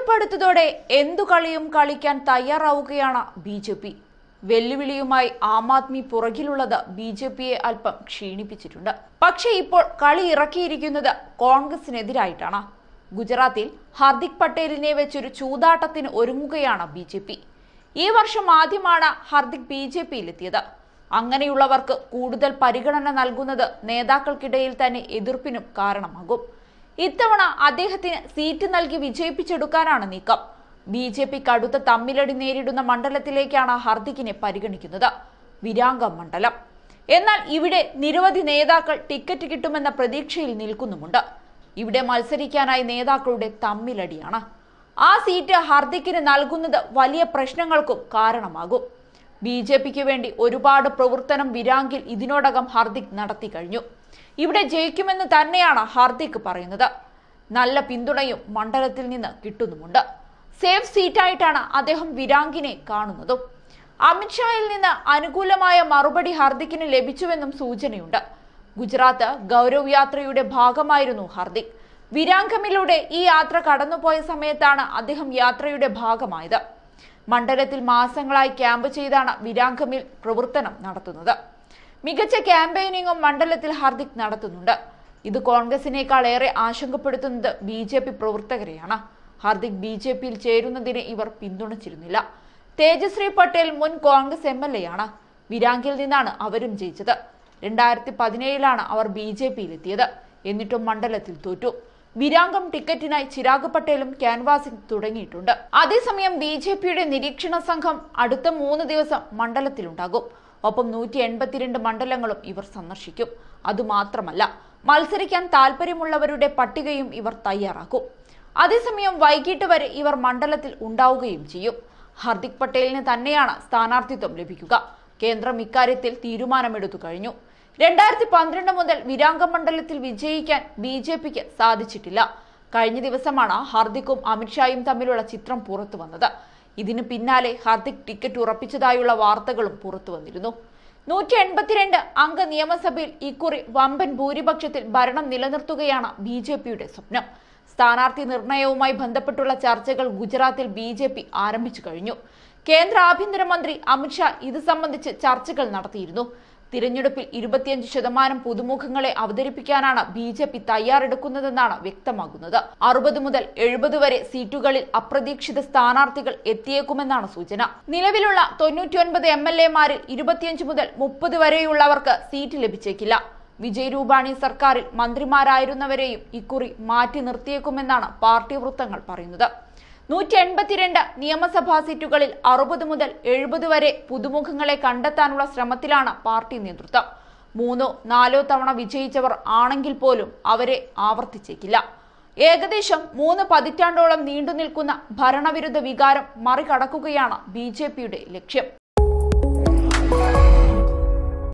തെരഞ്ഞെടുപ്പ് അടുത്തതോടെ എന്തു കളിയും കളിക്കാൻ തയ്യാറാവുകയാണ് ബി ജെ പി വെല്ലുവിളിയുമായി ആം ആദ്മി പുറകിലുള്ളത് ബി ജെ പിയെ അല്പം ക്ഷീണിപ്പിച്ചിട്ടുണ്ട് പക്ഷേ ഇപ്പോൾ കളി ഇറക്കിയിരിക്കുന്നത് കോൺഗ്രസിനെതിരായിട്ടാണ് ഗുജറാത്തിൽ ഹാർദിക് പട്ടേലിനെ വെച്ചൊരു ചൂതാട്ടത്തിന് ഒരുങ്ങുകയാണ് ബി ജെ പി ഈ വർഷം ആദ്യമാണ് ഹാർദിക് ബി ജെ പിയിലെത്തിയത് അങ്ങനെയുള്ളവർക്ക് കൂടുതൽ പരിഗണന നൽകുന്നത് നേതാക്കൾക്കിടയിൽ തന്നെ എതിർപ്പിനും കാരണമാകും ഇത്തവണ അദ്ദേഹത്തിന് സീറ്റ് നൽകി വിജയിപ്പിച്ചെടുക്കാനാണ് നീക്കം ബി ജെ പി കടുത്ത തമ്മിലടി നേരിടുന്ന മണ്ഡലത്തിലേക്കാണ് ഹർദിക്കിനെ പരിഗണിക്കുന്നത് വിരാങ്കം മണ്ഡലം എന്നാൽ ഇവിടെ നിരവധി നേതാക്കൾ ടിക്കറ്റ് കിട്ടുമെന്ന പ്രതീക്ഷയിൽ നിൽക്കുന്നുമുണ്ട് ഇവിടെ മത്സരിക്കാനായി നേതാക്കളുടെ തമ്മിലടിയാണ് ആ സീറ്റ് ഹർദിക്കിന് നൽകുന്നത് വലിയ പ്രശ്നങ്ങൾക്കും കാരണമാകും ബി ജെ പിക്ക് വേണ്ടി ഒരുപാട് പ്രവർത്തനം വിരാങ്കിൽ ഇതിനോടകം ഹാർദിക് നടത്തി കഴിഞ്ഞു ഇവിടെ ജയിക്കുമെന്ന് തന്നെയാണ് ഹാർദിക് പറയുന്നത് നല്ല പിന്തുണയും മണ്ഡലത്തിൽ നിന്ന് കിട്ടുന്നുമുണ്ട് സേഫ് സീറ്റായിട്ടാണ് അദ്ദേഹം വിരാങ്കിനെ കാണുന്നതും അമിത്ഷായിൽ നിന്ന് അനുകൂലമായ മറുപടി ഹാർദിക്കിന് ലഭിച്ചുവെന്നും സൂചനയുണ്ട് ഗുജറാത്ത് ഗൗരവ് യാത്രയുടെ ഭാഗമായിരുന്നു ഹാർദിക് വിരാങ്കമിലൂടെ ഈ യാത്ര കടന്നുപോയ സമയത്താണ് അദ്ദേഹം യാത്രയുടെ ഭാഗമായത് മണ്ഡലത്തിൽ മാസങ്ങളായി ക്യാമ്പ് ചെയ്താണ് വിരാങ്കമിൽ പ്രവർത്തനം നടത്തുന്നത് മികച്ച ക്യാമ്പയിനിങ്ങും മണ്ഡലത്തിൽ ഹാർദിക് നടത്തുന്നുണ്ട് ഇത് കോൺഗ്രസിനേക്കാൾ ഏറെ ആശങ്കപ്പെടുത്തുന്നത് ബി ജെ പി പ്രവർത്തകരെയാണ് ഹാർദിക് ബി ജെ പിയിൽ ചേരുന്നതിനെ ഇവർ പിന്തുണച്ചിരുന്നില്ല തേജശ്രീ പട്ടേൽ മുൻ കോൺഗ്രസ് എം എൽ എ ആണ് വിരാങ്കിൽ നിന്നാണ് അവരും ജയിച്ചത് രണ്ടായിരത്തി പതിനേഴിലാണ് അവർ ബി ജെ പിയിലെത്തിയത് എന്നിട്ടും മണ്ഡലത്തിൽ തോറ്റു വിരാങ്കം ടിക്കറ്റിനായി ചിരാഗ് പട്ടേലും ക്യാൻവാസിംഗ് തുടങ്ങിയിട്ടുണ്ട് അതേസമയം ബി ജെ പിയുടെ നിരീക്ഷണ സംഘം അടുത്ത മൂന്ന് ദിവസം മണ്ഡലത്തിലുണ്ടാകും ഒപ്പം നൂറ്റി എൺപത്തിരണ്ട് മണ്ഡലങ്ങളും ഇവർ സന്ദർശിക്കും അതുമാത്രമല്ല മത്സരിക്കാൻ താല്പര്യമുള്ളവരുടെ പട്ടികയും ഇവർ തയ്യാറാക്കും അതേസമയം വൈകിട്ട് വരെ ഇവർ മണ്ഡലത്തിൽ ഉണ്ടാവുകയും ചെയ്യും ഹർദിക് പട്ടേലിന് തന്നെയാണ് സ്ഥാനാർത്ഥിത്വം ലഭിക്കുക കേന്ദ്രം ഇക്കാര്യത്തിൽ തീരുമാനമെടുത്തു കഴിഞ്ഞു രണ്ടായിരത്തി പന്ത്രണ്ട് മുതൽ വിരാങ്കം മണ്ഡലത്തിൽ വിജയിക്കാൻ ബി ജെ പിക്ക് സാധിച്ചിട്ടില്ല കഴിഞ്ഞ ദിവസമാണ് ഹാർദിക്കും അമിത്ഷായും തമ്മിലുള്ള ചിത്രം പുറത്തു വന്നത് ഇതിന് പിന്നാലെ ഹാർദിക് ടിക്കറ്റ് ഉറപ്പിച്ചതായുള്ള വാർത്തകളും പുറത്തു വന്നിരുന്നു നൂറ്റി എൺപത്തിരണ്ട് അംഗ നിയമസഭയിൽ ഇക്കുറി വമ്പൻ ഭൂരിപക്ഷത്തിൽ ഭരണം നിലനിർത്തുകയാണ് ബി ജെ പിയുടെ സ്വപ്നം സ്ഥാനാർത്ഥി നിർണയവുമായി ബന്ധപ്പെട്ടുള്ള ചർച്ചകൾ ഗുജറാത്തിൽ ബി ജെ പി ആരംഭിച്ചു കഴിഞ്ഞു കേന്ദ്ര ആഭ്യന്തരമന്ത്രി അമിത്ഷാ ഇത് സംബന്ധിച്ച് ചർച്ചകൾ നടത്തിയിരുന്നു തിരഞ്ഞെടുപ്പിൽ ഇരുപത്തിയഞ്ച് ശതമാനം പുതുമുഖങ്ങളെ അവതരിപ്പിക്കാനാണ് ബി ജെ പി തയ്യാറെടുക്കുന്നതെന്നാണ് വ്യക്തമാകുന്നത് അറുപത് മുതൽ എഴുപത് വരെ സീറ്റുകളിൽ അപ്രതീക്ഷിത സ്ഥാനാർത്ഥികൾ എത്തിയേക്കുമെന്നാണ് സൂചന നിലവിലുള്ള തൊണ്ണൂറ്റിയൊൻപത് എം എൽ എമാരിൽ ഇരുപത്തിയഞ്ച് മുതൽ മുപ്പത് വരെയുള്ളവർക്ക് സീറ്റ് ലഭിച്ചേക്കില്ല വിജയ് രൂപാണി സർക്കാരിൽ മന്ത്രിമാരായിരുന്നവരെയും ഇക്കുറി മാറ്റി നിർത്തിയേക്കുമെന്നാണ് പാർട്ടി വൃത്തങ്ങൾ പറയുന്നത് നൂറ്റി എൺപത്തിരണ്ട് നിയമസഭാ സീറ്റുകളിൽ അറുപത് മുതൽ എഴുപത് വരെ പുതുമുഖങ്ങളെ കണ്ടെത്താനുള്ള ശ്രമത്തിലാണ് പാർട്ടി നേതൃത്വം മൂന്നോ നാലോ തവണ വിജയിച്ചവർ ആണെങ്കിൽ പോലും അവരെ ആവർത്തിച്ചേക്കില്ല ഏകദേശം മൂന്ന് പതിറ്റാണ്ടോളം നീണ്ടു നിൽക്കുന്ന ഭരണവിരുദ്ധ വികാരം മറികടക്കുകയാണ് ബി ലക്ഷ്യം